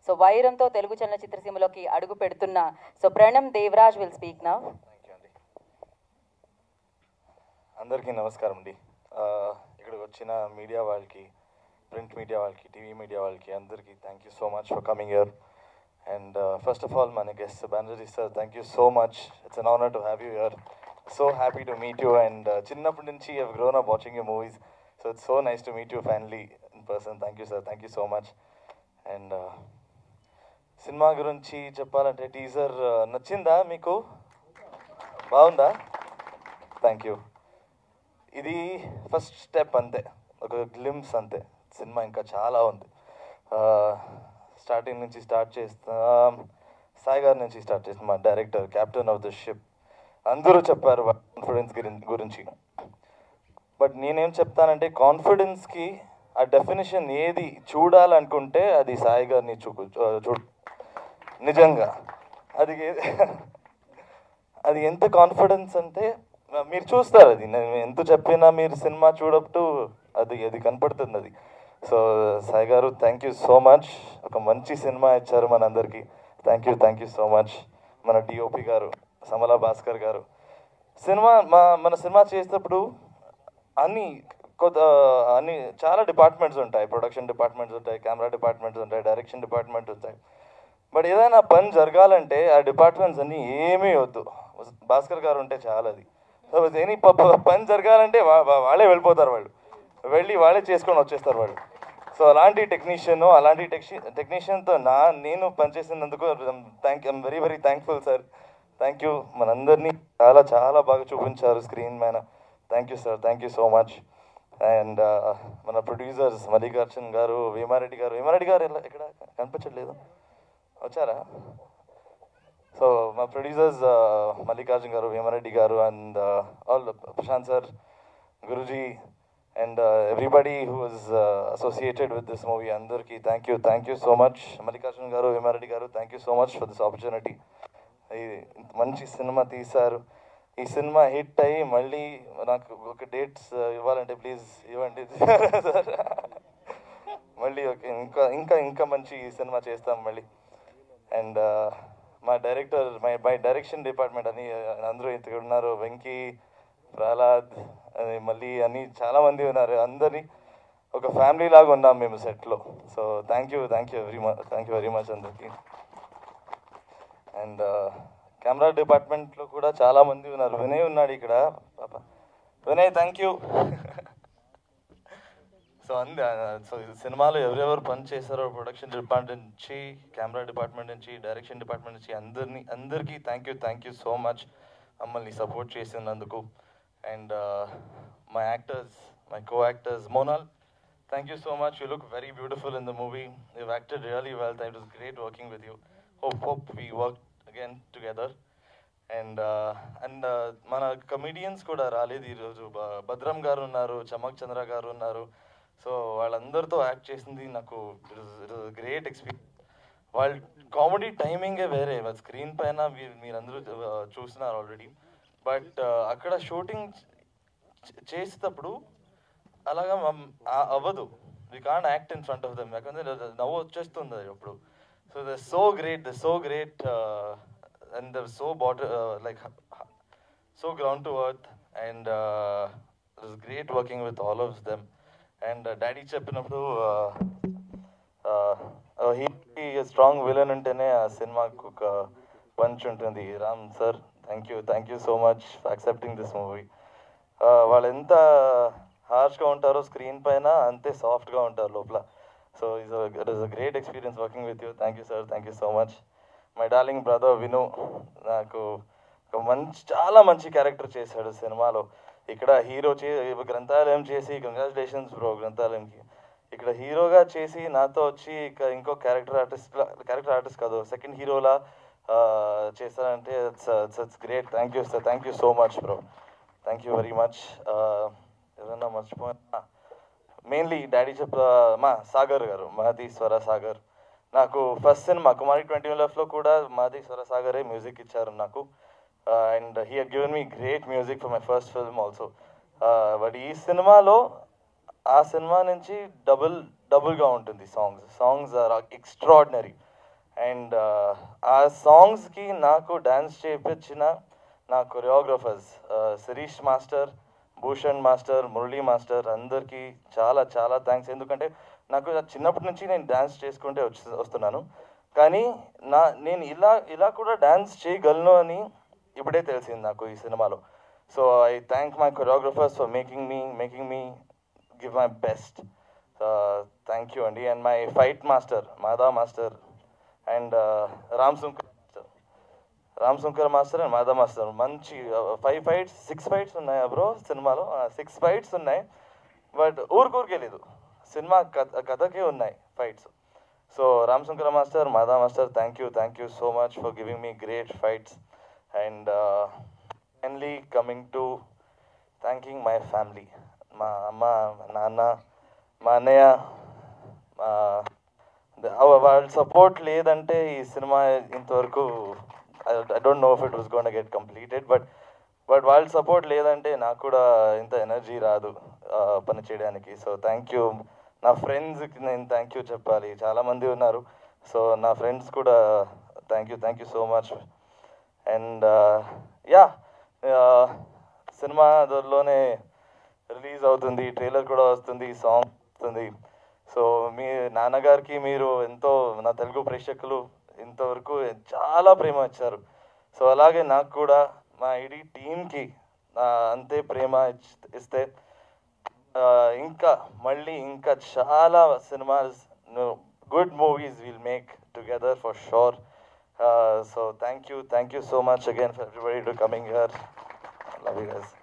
so వైరంతో Telugu చలనచిత్ర సీమలోకి అడుగు పెడుతున్న so Pranam Devaraj will speak now thank you అండి అందరికీ నమస్కారం అండి ఆ, ఇక్కడికి వచ్చిన మీడియా వాళ్ళకి ప్రింట్ మీడియా వాళ్ళకి టీవీ మీడియా వాళ్ళకి అందరికీ thank you so much for coming here and first of all మన guest Banerjee sir thank you so much it's an honour to have you here so happy to meet you and చిన్నప్పటి నుంచి have grown up watching you movies so it's so nice to meet you family in person thank you sir thank you so much and cinema గురించి చెప్పాలంటే teaser నచ్చిందా మీకు బాగుందా thank you ఇది first step అంతే ఒక గ్లిమ్స్ అంతే cinema ఇంకా చాలా ఉంది స్టార్టింగ్ నుంచి స్టార్ట్ చేస్తా సాయి గారి నుంచి స్టార్ట్ చేస్తాం మా director captain of the ship అందరూ చెప్పారు కాన్ఫిడెన్స్ గురించి బట్ నేనేం చెప్తానంటే కాన్ఫిడెన్స్కి ఆ డెఫినేషన్ ఏది చూడాలనుకుంటే అది సాయి గారిని చూ చూ నిజంగా అది ఏ- అది ఎంత కాన్ఫిడెన్స్ అంటే మీరు చూస్తారు అది నేను ఎంత చెప్పినా మీరు సినిమా చూడప్పుడు అది అది కనపడుతుంది అది సో సాయి గారు థ్యాంక్ యూ సో మచ్ ఒక మంచి సినిమా ఇచ్చారు మనందరికీ thank you thank you so much మన డిఓపి గారు సమలా భాస్కర్ గారు సినిమా మా మన సినిమా చేసేటప్పుడు అన్ని కొత్త అన్ని చాలా డిపార్ట్మెంట్స్ ఉంటాయి ప్రొడక్షన్ డిపార్ట్మెంట్స్ ఉంటాయి కెమెరా డిపార్ట్మెంట్స్ ఉంటాయి డైరెక్షన్ డిపార్ట్మెంట్ ఉంటాయి బట్ ఏదైనా పని జరగాలంటే ఆ డిపార్ట్మెంట్స్ అన్ని ఏమీ వద్దు భాస్కర్ గారు ఉంటే చాలా అది సో ఎనీ పని జరగాలంటే వా- వా- వాళ్ళే వెళ్ళిపోతారు వాళ్ళు వెళ్ళి వాళ్ళే చేసుకొని వచ్చేస్తారు వాళ్ళు సో అలాంటి టెక్నీషియన్ అలాంటి టెక్ని టెక్నీషియన్తో నా నేను పనిచేసినందుకు thank I'm very very thankful sir thank you మనందరినీ చాలా చాలా బాగా చూపించారు స్క్రీన్ మీద thank you sir thank you so much and మన ప్రొడ్యూసర్స్ మల్లికార్జున్ గారు వేమారెడ్డి గారు వేమారెడ్డి గారు ఎలా- ఎక్కడ కనిపించట్లేదు వచ్చారా సో మా ప్రొడ్యూసర్స్ మల్లికార్జున్ గారు వేమారెడ్డి గారు and all Prashant sir Guruji and everybody who was associated with this movie అందరికీ thank you thank you so much Mallikarjun గారు వేమారెడ్డి గారు thank you so much for this opportunity ఇది మంచి సినిమా తీశారు ఈ సినిమా హిట్ అయ్యి మళ్ళీ నాకు ఒక డేట్స్ ఇవ్వాలంటే ప్లీజ్ ఇవ్వండి సార్ మళ్ళీ ఓకే ఇంకా ఇంకా ఇంకా మంచి సినిమా చేస్తాం మళ్ళీ అండ్ మా director my my direction department అని అందరూ ఇక్కడ ఉన్నారు వెంకీ ప్రహ్లాద్ అని మళ్ళీ అని చాలా మంది ఉన్నారు అందరినీ ఒక ఫ్యామిలీ లాగా ఉన్నాం మేము సెట్లో so thank you thank you very much thank you very much అందరికీ అండ్ కెమెరా డిపార్ట్మెంట్లో కూడా చాలా మంది ఉన్నారు వినయ్ ఉన్నాడు ఇక్కడ పాప వినయ్ థ్యాంక్ యూ సో అంద సో ఈ సినిమాలో ఎవరెవరు పని చేశారో ప్రొడక్షన్ డిపార్ట్మెంట్ నుంచి కెమెరా డిపార్ట్మెంట్ నుంచి డైరెక్షన్ డిపార్ట్మెంట్ నుంచి అందరినీ అందరికీ thank you thank you so much మమ్మల్ని సపోర్ట్ చేసినందుకు and my actors my co actors Monal thank you so much you look very beautiful in the movie you acted really well it was great working with you hope hope we work again together and and మన comedians కూడా రాలేదు ఈరోజు బ- భద్రం గారు ఉన్నారు చమక్ చంద్ర గారు ఉన్నారు సో వాళ్ళందరితో యాక్ట్ చేసింది నాకు గ్రేట్ ఎక్స్పీరియన్స్ వాళ్ళ కామెడీ టైమింగే వేరే వాళ్ళ స్క్రీన్ పైన మీరు మీరందరూ uh, చూస్తున్నారు ఆల్రెడీ బట్ అక్కడ షూటింగ్ చేసేటప్పుడు అలాగా మమ్- ఆ- అవ్వదు we can act in front of them యాకంటే నవ్వు వచ్చేస్తుంది అది అప్పుడు so the so great the so great and the so better like so ground to earth and it's great working with all of them and daddy చెప్పినప్పుడు he strong villain ఉంటేనే ఆ సినిమాకు ఒక పంచ్ ఉంటుంది Ram sir thank you thank you so much for accepting this movie వాళ్ళు ఎంత హార్ష్గా ఉంటారో స్క్రీన్ పైన అంతే సాఫ్ట్గా ఉంటారు లోపల so is it is a great experience working with you thank you sir thank you so much my darling brother Vinu నాకు ఒక మంచి చాలా మంచి క్యారెక్టర్ చేశాడు సినిమాలో ఇక్కడ హీరో చే గ్రంథాలయం చేసి కంగ్రాచులేషన్స్ బ్రో గ్రంథాలయంకి ఇక్కడ హీరోగా చేసి నాతో వచ్చి ఇక ఇంకో క్యారెక్టర్ ఆర్టిస్ట్ క్యారెక్టర్ ఆర్టిస్ట్ కాదు సెకండ్ హీరోలా చేశారంటే it's it's great thank you sir thank you so much bro thank you very much ఏదన్నా మర్చిపోయినా మెయిన్లీ డాడీ చెప్ప మా సాగర్ గారు మహతీశ్వర సాగర్ నాకు ఫస్ట్ సినిమా కుమారి ట్వంటీ లెఫ్ట్లో కూడా మహతీశ్వర సాగరే మ్యూజిక్ ఇచ్చారు నాకు and he had given me great music for my first film also but ఈ సినిమాలో ఆ సినిమా నుంచి డబుల్ డబుల్గా ఉంటుంది songs songs are extraordinary and ఆ సాంగ్స్కి నాకు డ్యాన్స్ చేయించిన నా choreographers Shirish master Bhushan master Murali master అందరికీ చాలా చాలా థ్యాంక్స్ ఎందుకంటే నాకు చిన్నప్పటి నుంచి నేను డ్యాన్స్ చేసుకుంటే వచ్చి వస్తున్నాను కానీ నా నేను ఇలా ఇలా కూడా డ్యాన్స్ చేయగలను అని ఇప్పుడే తెలిసింది నాకు ఈ సినిమాలో so I thank my choreographers for making me making me give my best thank you అండి and my fight master Madhav master and Ram Sunkar master Ram Shankar master and Madhav master మంచి ఫైవ్ ఫైట్స్ సిక్స్ ఫైట్స్ ఉన్నాయా బ్రో సినిమాలో సిక్స్ ఫైట్స్ ఉన్నాయి but ఊరికూరికే లేదు cinema కథ కథకే ఉన్నాయి fights so Ram Shankar master Madhav master thank you thank you so much for giving me great fights and finally coming to thanking my family మా అమ్మ మా నాన్న మా అన్నయ్య మా అవ- వాళ్ళ సపోర్ట్ లేదంటే ఈ సినిమా ఇంతవరకు I don't know if it was gone get completed but but వాళ్ళ సపోర్ట్ లేదంటే నాకు కూడా ఇంత ఎనర్జీ రాదు ఆ, పని చేయడానికి సో థ్యాంక్ యూ నా ఫ్రెండ్స్కి నేను థ్యాంక్ యూ చెప్పాలి చాలామంది ఉన్నారు సో నా ఫ్రెండ్స్ కూడా thank you thank you so much and యా సినిమా లోనే రిలీజ్ అవుతుంది ట్రైలర్ కూడా వస్తుంది సాంగ్ వస్తుంది సో మీ నాన్నగారికి మీరు ఎంతో నా తెలుగు ప్రేక్షకులు ఇంతవరకు చాలా ప్రేమ ఇచ్చారు సో అలాగే నాకు కూడా మా ఇడీ టీంకి అంతే ప్రేమ ఇచ్- ఇస్తే ఆ, ఇంకా మళ్ళీ ఇంకా చాలా cinemas good movies will make together for sure so thank you thank you so much again for everybody to coming here love you guys